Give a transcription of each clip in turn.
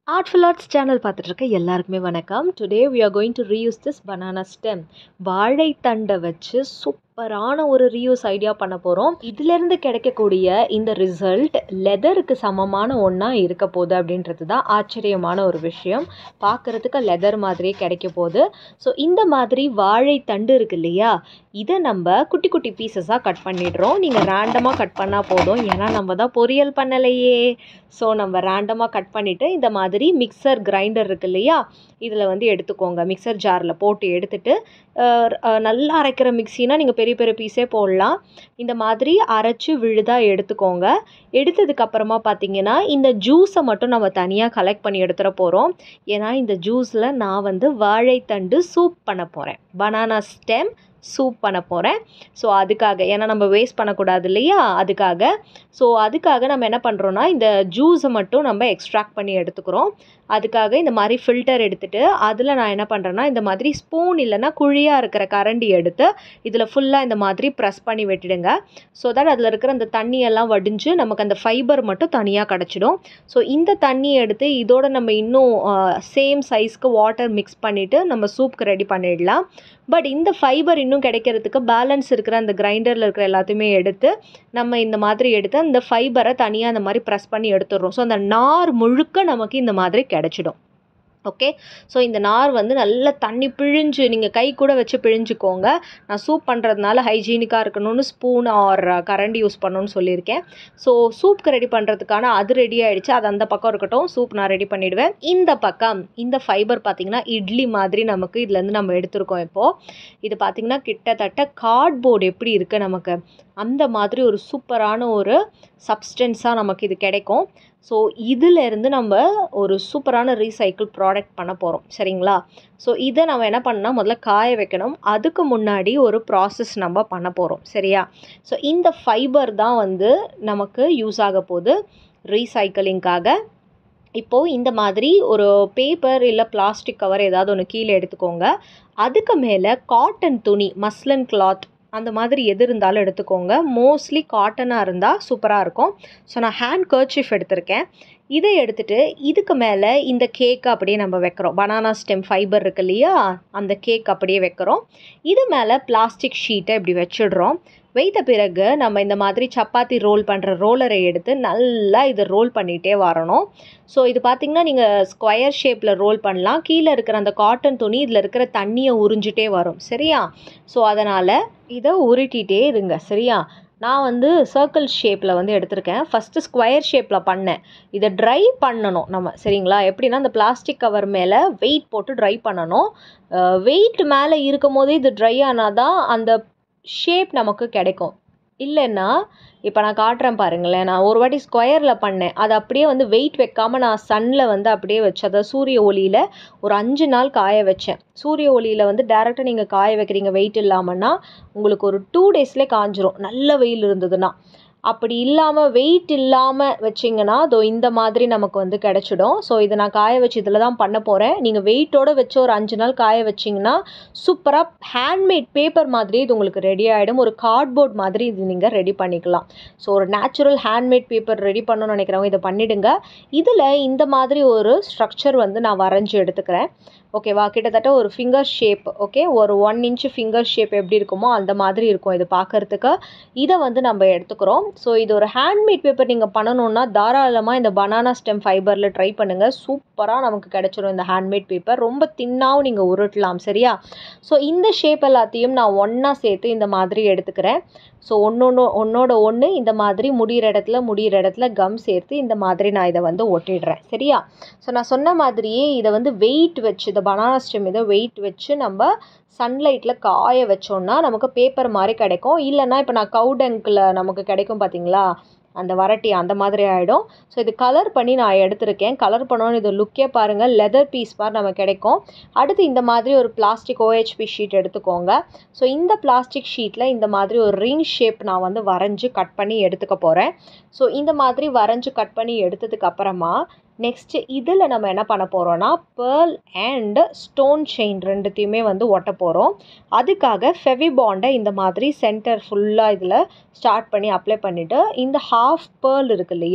artful arts channel பார்த்துட்டு இருக்க எல்லாருக்குமே வணக்கம் today we are going to reuse this banana stem வாழைத்தண்டை வச்சு சூப்பரான ஒரு ரீயூஸ் ஐடியா பண்ண போகிறோம் இதிலிருந்து கிடைக்கக்கூடிய இந்த ரிசல்ட் லெதருக்கு சமமான ஒன்றா இருக்க போகுது அப்படின்றது தான் ஆச்சரியமான ஒரு விஷயம் பார்க்குறதுக்கு லெதர் மாதிரியே கிடைக்க போகுது ஸோ இந்த மாதிரி வாழைத்தண்டு இருக்கு இல்லையா இதை நம்ம குட்டி குட்டி பீசஸாக கட் பண்ணிடுறோம் நீங்கள் ரேண்டமாக கட் பண்ணால் போதும் ஏன்னா நம்ம தான் பொரியல் பண்ணலையே ஸோ நம்ம ரேண்டமாக கட் பண்ணிவிட்டு இந்த மாதிரி மிக்சர் கிரைண்டர் இருக்கு இல்லையா இதில் வந்து எடுத்துக்கோங்க மிக்சர் ஜாரில் போட்டு எடுத்துட்டு அஹ், அஹ், நல்லா அரைக்கிற மிக்ஸினா நீங்கள் பெரிய பெரிய பீஸே போடலாம் இந்த மாதிரி அரைச்சி விழுதாக எடுத்துக்கோங்க எடுத்ததுக்கு அப்புறமா பார்த்தீங்கன்னா இந்த ஜூஸை மட்டும் நம்ம தனியாக கலெக்ட் பண்ணி எடுத்துட போகிறோம் ஏன்னா இந்த ஜூஸில் நான் வந்து வாழைத்தண்டு சூப் பண்ண போகிறேன் பனானா ஸ்டெம் சூப் பண்ண போகிறேன் ஸோ அதுக்காக ஏன்னா நம்ம வேஸ்ட் பண்ணக்கூடாது இல்லையா அதுக்காக ஸோ அதுக்காக நம்ம என்ன பண்ணுறோன்னா இந்த ஜூஸை மட்டும் நம்ம எக்ஸ்ட்ராக்ட் பண்ணி எடுத்துக்கிறோம் அதுக்காக இந்த மாதிரி ஃபில்டர் எடுத்துட்டு அதில் நான் என்ன பண்ணுறேன்னா இந்த மாதிரி ஸ்பூன் இல்லைன்னா குழியாக இருக்கிற கரண்டி எடுத்து இதில் ஃபுல்லாக இந்த மாதிரி ப்ரெஸ் பண்ணி விட்டுடுங்க ஸோ தட் அதில் இருக்கிற அந்த தண்ணியெல்லாம் வடிஞ்சு நமக்கு அந்த ஃபைபர் மட்டும் தனியாக கிடச்சிடும் ஸோ இந்த தண்ணியை எடுத்து இதோட நம்ம இன்னும் சேம் சைஸ்க்கு வாட்டர் மிக்ஸ் பண்ணிவிட்டு நம்ம சூப்புக்கு ரெடி பண்ணிடலாம் பட் இந்த ஃபைபர் இன்னும் கிடைக்கிறதுக்கு பேலன்ஸ் இருக்கிற அந்த கிரைண்டரில் இருக்கிற எல்லாத்தையுமே எடுத்து நம்ம இந்த மாதிரி எடுத்து அந்த ஃபைபரை தனியாக அந்த மாதிரி ப்ரெஸ் பண்ணி எடுத்துடுறோம் ஸோ அந்த நார் முழுக்க நமக்கு இந்த மாதிரி கிடைச்சிடும் ஓகே ஸோ இந்த நார் வந்து நல்லா தண்ணி பிழிஞ்சு நீங்கள் கை கூட வச்சு பிழிஞ்சுக்கோங்க நான் சூப் பண்ணுறதுனால ஹைஜீனிக்காக இருக்கணும்னு ஸ்பூன் ஆர் கரண்டி யூஸ் பண்ணணும்னு சொல்லியிருக்கேன் ஸோ சூப்க்கு ரெடி பண்ணுறதுக்கான அது ரெடி ஆயிடுச்சு அது அந்த பக்கம் இருக்கட்டும் சூப் நான் ரெடி பண்ணிவிடுவேன் இந்த பக்கம் இந்த ஃபைபர் பார்த்திங்கன்னா இட்லி மாதிரி நமக்கு இதுலேருந்து நம்ம எடுத்திருக்கோம் இப்போது இது பார்த்திங்கன்னா கிட்டத்தட்ட கார்ட்போர்டு எப்படி இருக்குது நமக்கு அந்த மாதிரி ஒரு சூப்பரான ஒரு சப்ஸ்டன்ஸாக நமக்கு இது கிடைக்கும் ஸோ இதிலேருந்து நம்ம ஒரு சூப்பரான ரீசைக்கிள் ப்ராடக்ட் பண்ண போகிறோம் சரிங்களா ஸோ இதை நம்ம என்ன பண்ணால் முதல்ல காய வைக்கணும் அதுக்கு முன்னாடி ஒரு ப்ராசஸ் நம்ம பண்ண போகிறோம் சரியா ஸோ இந்த ஃபைபர் தான் வந்து நமக்கு யூஸ் ஆக போகுது ரீசைக்கிளிங்காக இப்போது இந்த மாதிரி ஒரு பேப்பர் இல்லை பிளாஸ்டிக் கவர் ஏதாவது ஒன்று கீழே எடுத்துக்கோங்க அதுக்கு மேலே காட்டன் துணி மஸ்லின் கிளாத் அந்த மாதிரி எது இருந்தாலும் எடுத்துக்கோங்க மோஸ்ட்லி காட்டனாக இருந்தால் சூப்பராக இருக்கும் ஸோ நான் ஹேண்ட் கர்ச்சிஃப் எடுத்திருக்கேன் இதை எடுத்துட்டு இதுக்கு மேலே இந்த கேக் அப்படியே நம்ம வைக்கிறோம் பனானா ஸ்டெம் ஃபைபர் இருக்கு இல்லையா அந்த கேக் அப்படியே வைக்கிறோம் இது மேலே பிளாஸ்டிக் ஷீட்டை இப்படி வச்சிடுறோம் வைத்த பிறகு நம்ம இந்த மாதிரி சப்பாத்தி ரோல் பண்ணுற ரோலரை எடுத்து நல்லா இதை ரோல் பண்ணிகிட்டே வரணும் ஸோ இது பார்த்திங்கன்னா நீங்கள் ஸ்கொயர் ஷேப்பில் ரோல் பண்ணலாம் கீழே இருக்கிற அந்த காட்டன் துணி இதில் இருக்கிற தண்ணியை உறிஞ்சிட்டே வரும் சரியா ஸோ அதனால் இதை உருட்டிகிட்டே இருங்க சரியா நான் வந்து சர்க்கிள் ஷேப்பில் வந்து எடுத்திருக்கேன் ஃபஸ்ட்டு ஸ்கொயர் ஷேப்பில் பண்ணேன் இதை ட்ரை பண்ணணும் நம்ம சரிங்களா எப்படின்னா அந்த பிளாஸ்டிக் கவர் மேலே வெயிட் போட்டு ட்ரை பண்ணணும் வெயிட் மேலே இருக்கும் போதே இது ட்ரை ஆனால் தான் அந்த ஷேப் நமக்கு கிடைக்கும் இல்லைன்னா இப்போ நான் காட்டுறேன் பாருங்களேன் நான் ஒரு வாட்டி ஸ்கொயரில் பண்ணேன் அது அப்படியே வந்து வெயிட் வைக்காமல் நான் சன்னில் வந்து அப்படியே வச்சு அதாவது சூரிய ஒளியில் ஒரு அஞ்சு நாள் காய வச்சேன் சூரிய ஒளியில் வந்து டேரெக்டாக நீங்கள் காய வைக்கிறீங்க வெயிட் இல்லாமல்னா உங்களுக்கு ஒரு டூ டேஸ்லேயே காஞ்சிரும் நல்ல வெயில் இருந்ததுன்னா அப்படி இல்லாமல் வெயிட் இல்லாமல் வச்சிங்கன்னா அதோ இந்த மாதிரி நமக்கு வந்து கிடச்சிடும் ஸோ இதை நான் காய வச்சு இதில் தான் பண்ண போகிறேன் நீங்கள் வெயிட்டோடு வச்சு ஒரு அஞ்சு நாள் காய வச்சிங்கன்னா சூப்பராக ஹேண்ட்மேட் பேப்பர் மாதிரி இது உங்களுக்கு ரெடி ஆகிடும் ஒரு கார்ட்போர்ட் மாதிரி இது நீங்கள் ரெடி பண்ணிக்கலாம் ஸோ ஒரு நேச்சுரல் ஹேண்ட்மேட் பேப்பர் ரெடி பண்ணணும்னு நினைக்கிறவங்க இதை பண்ணிவிடுங்க இதில் இந்த மாதிரி ஒரு ஸ்ட்ரக்சர் வந்து நான் வரைஞ்சி எடுத்துக்கிறேன் ஓகேவா கிட்டத்தட்ட ஒரு ஃபிங்கர் ஷேப் ஓகே ஒரு ஒன் இன்ச்சு ஃபிங்கர் ஷேப் எப்படி இருக்குமோ அந்த மாதிரி இருக்கும் இது பார்க்குறதுக்கு இதை வந்து நம்ம எடுத்துக்கிறோம் ஸோ இது ஒரு ஹேண்ட்மேட் பேப்பர் நீங்கள் பண்ணணுன்னா தாராளமாக இந்த பனானா ஸ்டெம் ஃபைபரில் ட்ரை பண்ணுங்கள் சூப்பராக நமக்கு கிடைச்சிரும் இந்த ஹேண்ட்மேட் பேப்பர் ரொம்ப தின்னாவும் நீங்கள் உருட்டலாம் சரியா ஸோ இந்த ஷேப் எல்லாத்தையும் நான் ஒன்றா சேர்த்து இந்த மாதிரி எடுத்துக்கிறேன் ஸோ ஒன்று ஒன்று ஒன்றோட ஒன்று இந்த மாதிரி முடிகிற இடத்துல முடிகிற இடத்துல கம் சேர்த்து இந்த மாதிரி நான் இதை வந்து ஒட்டிடுறேன் சரியா ஸோ நான் சொன்ன மாதிரியே இதை வந்து வெயிட் வச்சு இந்த பனானா ஸ்டெம் இதை வெயிட் வச்சு நம்ம சன்லைட்டில் காய வச்சோன்னா நமக்கு பேப்பர் மாதிரி கிடைக்கும் இல்லைன்னா இப்போ நான் கவுடங்கில் நமக்கு கிடைக்கும் பார்த்தீங்களா அந்த வரட்டி அந்த மாதிரி ஆகிடும் ஸோ இது கலர் பண்ணி நான் எடுத்திருக்கேன் கலர் பண்ணோன்னு இது லுக்கே பாருங்கள் லெதர் பீஸ் மாதிரி நமக்கு கிடைக்கும் அடுத்து இந்த மாதிரி ஒரு பிளாஸ்டிக் ஓஹெச்பி ஷீட் எடுத்துக்கோங்க ஸோ இந்த பிளாஸ்டிக் ஷீட்டில் இந்த மாதிரி ஒரு ரிங் ஷேப் நான் வந்து வரைஞ்சி கட் பண்ணி எடுத்துக்க போகிறேன் ஸோ இந்த மாதிரி வரைஞ்சி கட் பண்ணி எடுத்ததுக்கு அப்புறமா நெக்ஸ்ட்டு இதில் நம்ம என்ன பண்ண போகிறோன்னா பேர்ல் அண்ட் ஸ்டோன் செயின் ரெண்டுத்தையுமே வந்து ஒட்ட போகிறோம் அதுக்காக ஃபெவிபாண்டை இந்த மாதிரி சென்டர் ஃபுல்லாக இதில் ஸ்டார்ட் பண்ணி அப்ளை பண்ணிவிட்டு இந்த ஹாஃப் பேர்ல் இருக்கு இல்லையா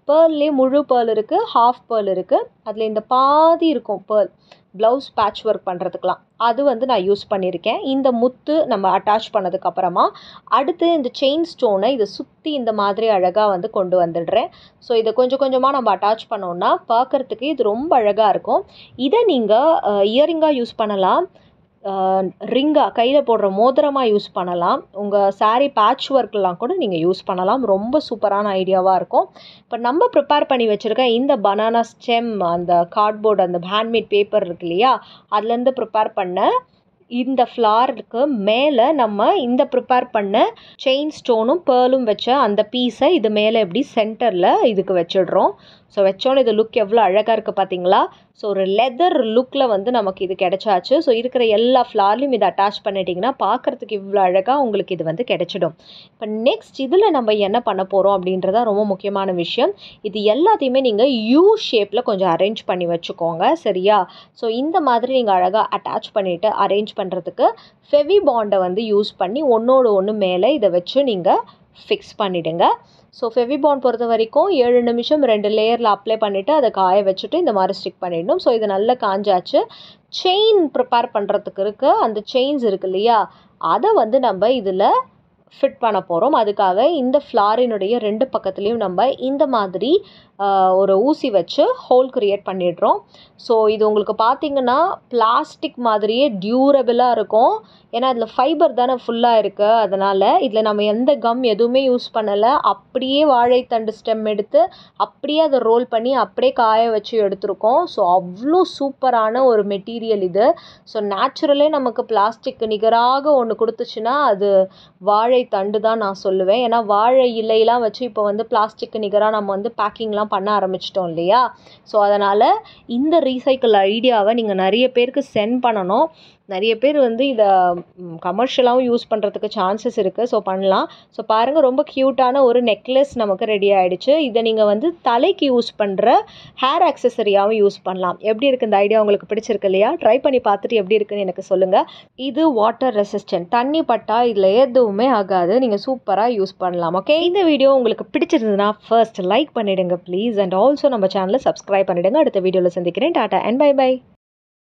பேர்லேயே முழு பேர்ல் இருக்குது ஹாஃப் பேர்ல் இருக்குது அதில் இந்த பாதி இருக்கும் பேர்ல் ப்ளவுஸ் பேட்ச் ஒர்க் பண்ணுறதுக்கெலாம் அது வந்து நான் யூஸ் பண்ணியிருக்கேன் இந்த முத்து நம்ம அட்டாச் பண்ணதுக்கப்புறமா அடுத்து இந்த செயின் ஸ்டோனை இதை சுற்றி இந்த மாதிரி அழகாக வந்து கொண்டு வந்துடுறேன் ஸோ இதை கொஞ்சம் கொஞ்சமாக நம்ம அட்டாச் பண்ணோன்னா பார்க்குறதுக்கு இது ரொம்ப அழகாக இருக்கும் இதை நீங்கள் இயரிங்காக யூஸ் பண்ணலாம் ரிங்காக கையில் போடுற மோதிரமாக யூஸ் பண்ணலாம் உங்கள் சாரீ பேட்ச் ஒர்க்லாம் கூட நீங்கள் யூஸ் பண்ணலாம் ரொம்ப சூப்பரான ஐடியாவாக இருக்கும் இப்போ நம்ம ப்ரிப்பேர் பண்ணி வச்சுருக்க இந்த பனானா ஸ்டெம் அந்த கார்ட்போர்டு அந்த ஹேண்ட்மேட் பேப்பர் இருக்கு இல்லையா அதுலேருந்து ப்ரிப்பேர் பண்ண இந்த ஃப்ளாருக்கு மேலே நம்ம இந்த ப்ரிப்பேர் பண்ண செயின் ஸ்டோனும் பேர்லும் வச்ச அந்த பீஸை இது மேலே எப்படி சென்டரில் இதுக்கு வச்சிடுறோம் ஸோ வச்சோன்னே இது லுக் எவ்வளோ அழகாக இருக்குது பார்த்தீங்களா ஸோ ஒரு லெதர் லுக்கில் வந்து நமக்கு இது கிடைச்சாச்சு ஸோ இருக்கிற எல்லா ஃப்ளார்லையும் இதை அட்டாச் பண்ணிட்டீங்கன்னா பார்க்குறதுக்கு இவ்வளோ அழகாக உங்களுக்கு இது வந்து கிடைச்சிடும் இப்போ நெக்ஸ்ட் இதில் நம்ம என்ன பண்ண போகிறோம் அப்படின்றத ரொம்ப முக்கியமான விஷயம் இது எல்லாத்தையுமே நீங்கள் யூ ஷேப்பில் கொஞ்சம் அரேஞ்ச் பண்ணி வச்சுக்கோங்க சரியா ஸோ இந்த மாதிரி நீங்கள் அழகாக அட்டாச் பண்ணிவிட்டு அரேஞ்ச் பண்ணுறதுக்கு ஃபெவி பாண்டை வந்து யூஸ் பண்ணி ஒன்றோடு ஒன்று மேலே இதை வச்சு நீங்கள் ஃபிக்ஸ் பண்ணிவிடுங்க ஸோ ஃபெவிபாண்ட் பொறுத்த வரைக்கும் ஏழு நிமிஷம் ரெண்டு லேயரில் அப்ளை பண்ணிவிட்டு அதை காய வச்சுட்டு இந்த மாதிரி ஸ்டிக் பண்ணிடணும் ஸோ இது நல்லா காஞ்சாச்சு செயின் ப்ரிப்பேர் பண்ணுறதுக்கு இருக்க அந்த செயின்ஸ் இருக்கு இல்லையா அதை வந்து நம்ம இதில் ஃபிட் பண்ண போகிறோம் அதுக்காக இந்த ஃப்ளாரினுடைய ரெண்டு பக்கத்துலேயும் நம்ம இந்த மாதிரி ஒரு ஊசி வச்சு ஹோல் க்ரியேட் பண்ணிடுறோம் ஸோ இது உங்களுக்கு பார்த்தீங்கன்னா பிளாஸ்டிக் மாதிரியே டியூரபிளாக இருக்கும் ஏன்னா அதில் ஃபைபர் தானே ஃபுல்லாக இருக்குது அதனால் இதில் நம்ம எந்த கம் எதுவுமே யூஸ் பண்ணலை அப்படியே வாழைத்தண்டு ஸ்டெம் எடுத்து அப்படியே அதை ரோல் பண்ணி அப்படியே காய வச்சு எடுத்திருக்கோம் ஸோ அவ்வளோ சூப்பரான ஒரு மெட்டீரியல் இது ஸோ நேச்சுரலே நமக்கு பிளாஸ்டிக் நிகராக ஒன்று கொடுத்துச்சுன்னா அது வாழைத்தண்டு தான் நான் சொல்லுவேன் ஏன்னா வாழை இலையெல்லாம் வச்சு இப்போ வந்து பிளாஸ்டிக்கு நிகராக நம்ம வந்து பேக்கிங்லாம் பண்ண ஆரம்பிச்சிட்டோம் இல்லையா ஸோ அதனால் இந்த ரீசைக்கிள் ஐடியாவை நீங்கள் நிறைய பேருக்கு சென்ட் பண்ணணும் நிறைய பேர் வந்து இதை கமர்ஷியலாகவும் யூஸ் பண்ணுறதுக்கு சான்சஸ் இருக்குது ஸோ பண்ணலாம் ஸோ பாருங்கள் ரொம்ப க்யூட்டான ஒரு நெக்லஸ் நமக்கு ரெடி ஆகிடுச்சு இதை நீங்கள் வந்து தலைக்கு யூஸ் பண்ணுற ஹேர் ஆக்சசரியாகவும் யூஸ் பண்ணலாம் எப்படி இருக்குது இந்த ஐடியா உங்களுக்கு பிடிச்சிருக்கு இல்லையா ட்ரை பண்ணி பார்த்துட்டு எப்படி இருக்குன்னு எனக்கு சொல்லுங்கள் இது வாட்டர் ரெசிஸ்டன்ட் தண்ணி பட்டா இதில் எதுவுமே ஆகாது நீங்கள் சூப்பராக யூஸ் பண்ணலாம் ஓகே இந்த வீடியோ உங்களுக்கு பிடிச்சிருந்ததுன்னா ஃபர்ஸ்ட் லைக் பண்ணிவிடுங்க ப்ளீஸ் அண்ட் ஆல்சோ நம்ம சேனலை சப்ஸ்கிரைப் பண்ணிவிடுங்க அடுத்த வீடியோவில் சந்திக்கிறேன் டாட்டா அண்ட் பை பை